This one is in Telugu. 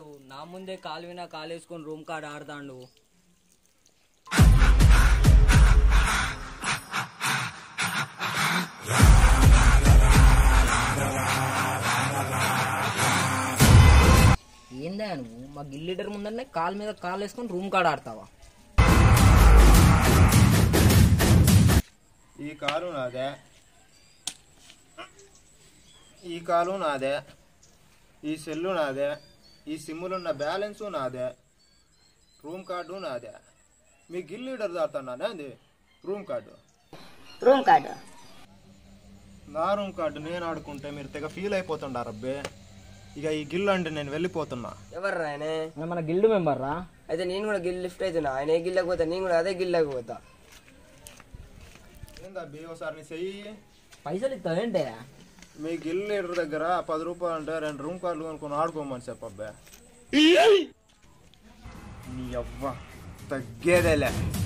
ఆడు నా ముందే కాలు వినా కాలేసుకొని రూమ్ కాడ ఆడతాండు ఏందా నువ్వు మా గిల్ లీడర్ ముందరనే కాలు మీద కాలు వేసుకొని రూమ్ కాడ ఆడతావా ఈ కాలు నాదే ఈ కాలు నాదే ఈ సెల్లు నాదే ఈ సిమ్ములున్న బ్యాలెన్సు నాదే రూమ్ కార్డు నాదే మీ గిల్ లీడర్ దాడుతున్నానే అది రూమ్ కార్డు రూమ్ కార్డు నా రూమ్ కార్డు నేను ఆడుకుంటే మీరు తెగ ఫీల్ అయిపోతుండారు అబ్బే ఇక ఈ గిల్ అంటే నేను వెళ్ళిపోతున్నా ఎవర్రా ఆయనే మన గిల్డ్ మెంబర్ రా అయితే నేను కూడా గిల్ లిఫ్ట్ అవుతున్నా ఆయన ఏ గిల్లకి పోతా నేను కూడా అదే గిల్లకి పోతా ఏందబ్బే ఒకసారి నీ చెయ్యి పైసలు ఇస్తావేంటే మీ గిల్ లీడర్ దగ్గర పది రూపాయలు అంటే రెండు రూమ్ కార్డులు కొనుక్కొని ఆడుకోమని చెప్పబ్బే నీ అవ్వ తగ్గేదేలే